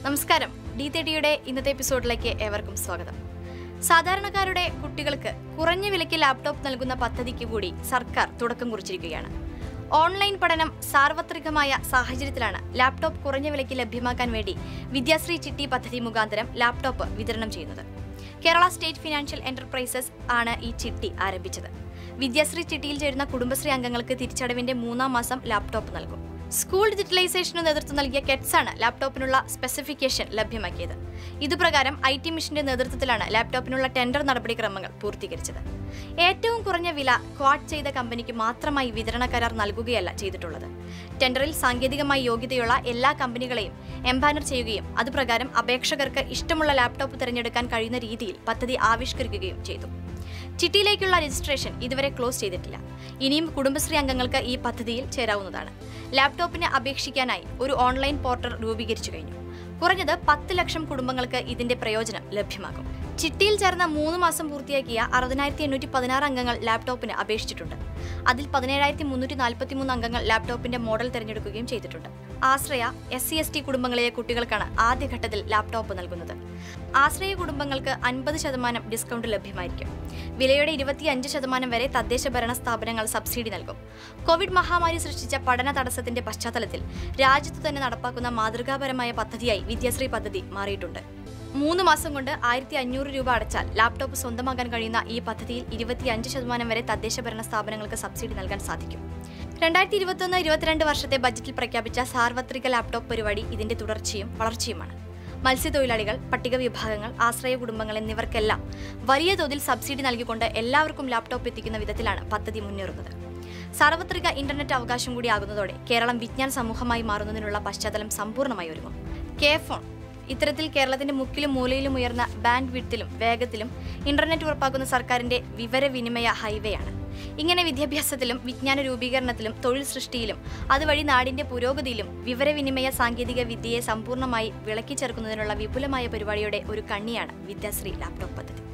നമസ്കാരം ഡി തേട്ടിയുടെ ഇന്നത്തെ എപ്പിസോഡിലേക്ക് ഏവർക്കും സ്വാഗതം സാധാരണക്കാരുടെ കുട്ടികൾക്ക് കുറഞ്ഞ വിലയ്ക്ക് ലാപ്ടോപ്പ് നൽകുന്ന പദ്ധതിക്ക് കൂടി സർക്കാർ തുടക്കം കുറിച്ചിരിക്കുകയാണ് ഓൺലൈൻ പഠനം സാർവത്രികമായ സാഹചര്യത്തിലാണ് ലാപ്ടോപ്പ് കുറഞ്ഞ വിലയ്ക്ക് ലഭ്യമാക്കാൻ വേണ്ടി വിദ്യാശ്രീ ചിട്ടി പദ്ധതി മുഖാന്തരം ലാപ്ടോപ്പ് വിതരണം ചെയ്യുന്നത് കേരള സ്റ്റേറ്റ് ഫിനാൻഷ്യൽ എന്റർപ്രൈസസ് ആണ് ഈ ചിട്ടി ആരംഭിച്ചത് വിദ്യാശ്രീ ചിട്ടിയിൽ ചേരുന്ന കുടുംബശ്രീ അംഗങ്ങൾക്ക് തിരിച്ചടവിന്റെ മൂന്നാം മാസം ലാപ്ടോപ്പ് നൽകും സ്കൂൾ ഡിജിറ്റലൈസേഷന് നേതൃത്വം നൽകിയ കെറ്റ്സ് ആണ് ലാപ്ടോപ്പിനുള്ള സ്പെസിഫിക്കേഷൻ ലഭ്യമാക്കിയത് ഇതുപ്രകാരം ഐ ടി മിഷന്റെ നേതൃത്വത്തിലാണ് ലാപ്ടോപ്പിനുള്ള ടെൻഡർ നടപടിക്രമങ്ങൾ പൂർത്തീകരിച്ചത് ഏറ്റവും കുറഞ്ഞ വില ക്വാഡ് ചെയ്ത കമ്പനിക്ക് മാത്രമായി വിതരണ കരാർ നൽകുകയല്ല ചെയ്തിട്ടുള്ളത് ടെൻഡറിൽ സാങ്കേതികമായി യോഗ്യതയുള്ള എല്ലാ കമ്പനികളെയും എംപാനർ ചെയ്യുകയും അതുപ്രകാരം അപേക്ഷകർക്ക് ഇഷ്ടമുള്ള ലാപ്ടോപ്പ് തിരഞ്ഞെടുക്കാൻ കഴിയുന്ന രീതിയിൽ പദ്ധതി ആവിഷ്കരിക്കുകയും ചെയ്തു ചിട്ടിയിലേക്കുള്ള രജിസ്ട്രേഷൻ ഇതുവരെ ക്ലോസ് ചെയ്തിട്ടില്ല ഇനിയും കുടുംബശ്രീ അംഗങ്ങൾക്ക് ഈ പദ്ധതിയിൽ ചേരാവുന്നതാണ് ലാപ്ടോപ്പിന് അപേക്ഷിക്കാനായി ഒരു ഓൺലൈൻ പോർട്ടൽ രൂപീകരിച്ചു കഴിഞ്ഞു കുറഞ്ഞത് പത്ത് ലക്ഷം കുടുംബങ്ങൾക്ക് ഇതിന്റെ പ്രയോജനം ലഭ്യമാകും ചിട്ടിയിൽ ചേർന്ന മൂന്ന് മാസം പൂർത്തിയാക്കിയ അറുപതിനായിരത്തി എണ്ണൂറ്റി പതിനാറ് അംഗങ്ങൾ ലാപ്ടോപ്പിന് അപേക്ഷിച്ചിട്ടുണ്ട് അതിൽ പതിനേഴായിരത്തി മുന്നൂറ്റി നാൽപ്പത്തി മൂന്ന് അംഗങ്ങൾ ലാപ്ടോപ്പിന്റെ മോഡൽ തിരഞ്ഞെടുക്കുകയും ചെയ്തിട്ടുണ്ട് Ashraya S C S T കുടുംബങ്ങളിലെ കുട്ടികൾക്കാണ് ആദ്യഘട്ടത്തിൽ ലാപ്ടോപ്പ് നൽകുന്നത് ആശ്രയ കുടുംബങ്ങൾക്ക് അൻപത് ശതമാനം ഡിസ്കൗണ്ട് ലഭ്യമായിരിക്കും വിലയുടെ ഇരുപത്തിയഞ്ച് ശതമാനം വരെ തദ്ദേശ ഭരണ സ്ഥാപനങ്ങൾ സബ്സിഡി നൽകും കോവിഡ് മഹാമാരി സൃഷ്ടിച്ച പഠന തടസ്സത്തിന്റെ പശ്ചാത്തലത്തിൽ രാജ്യത്തു തന്നെ നടപ്പാക്കുന്ന മാതൃകാപരമായ പദ്ധതിയായി വിദ്യാശ്രീ പദ്ധതി മാറിയിട്ടുണ്ട് മൂന്ന് മാസം കൊണ്ട് ആയിരത്തി അഞ്ഞൂറ് രൂപ അടച്ചാൽ ലാപ്ടോപ്പ് സ്വന്തമാക്കാൻ കഴിയുന്ന ഈ പദ്ധതിയിൽ ഇരുപത്തിയഞ്ച് ശതമാനം വരെ തദ്ദേശ ഭരണ സ്ഥാപനങ്ങൾക്ക് സബ്സിഡി നൽകാൻ സാധിക്കും രണ്ടായിരത്തി ഇരുപത്തൊന്ന് ഇരുപത്തിരണ്ട് വർഷത്തെ ബജറ്റിൽ പ്രഖ്യാപിച്ച സാർവത്രിക ലാപ്ടോപ്പ് പരിപാടി ഇതിന്റെ തുടർച്ചയും വളർച്ചയുമാണ് മത്സ്യത്തൊഴിലാളികൾ പട്ടിക വിഭാഗങ്ങൾ ആശ്രയ കുടുംബങ്ങൾ എന്നിവർക്കെല്ലാം വലിയ തോതിൽ സബ്സിഡി നൽകിക്കൊണ്ട് എല്ലാവർക്കും ലാപ്ടോപ്പ് എത്തിക്കുന്ന വിധത്തിലാണ് പദ്ധതി മുന്നേറുന്നത് സാർവത്രിക ഇന്റർനെറ്റ് അവകാശം കൂടി ആകുന്നതോടെ കേരളം വിജ്ഞാന സമൂഹമായി മാറുന്നതിനുള്ള പശ്ചാത്തലം സമ്പൂർണ്ണമായി ഒരുങ്ങും കെ ഫോൺ ഇത്തരത്തിൽ കേരളത്തിന്റെ മുക്കിലും മൂലയിലും ഉയർന്ന ബാൻഡ് വിഡ്ത്തിലും വേഗത്തിലും ഇന്റർനെറ്റ് ഉറപ്പാക്കുന്ന സർക്കാരിന്റെ വിവരവിനിമയ ഹൈവേയാണ് ഇങ്ങനെ വിദ്യാഭ്യാസത്തിലും വിജ്ഞാന രൂപീകരണത്തിലും തൊഴിൽ സൃഷ്ടിയിലും അതുവഴി നാടിന്റെ പുരോഗതിയിലും വിവരവിനിമയ സാങ്കേതിക വിദ്യയെ സമ്പൂർണ്ണമായി വിളക്കി ചേർക്കുന്നതിനുള്ള വിപുലമായ പരിപാടിയുടെ ഒരു കണ്ണിയാണ് വിദ്യാശ്രീ ലാപ്ടോപ്പ് പദ്ധതി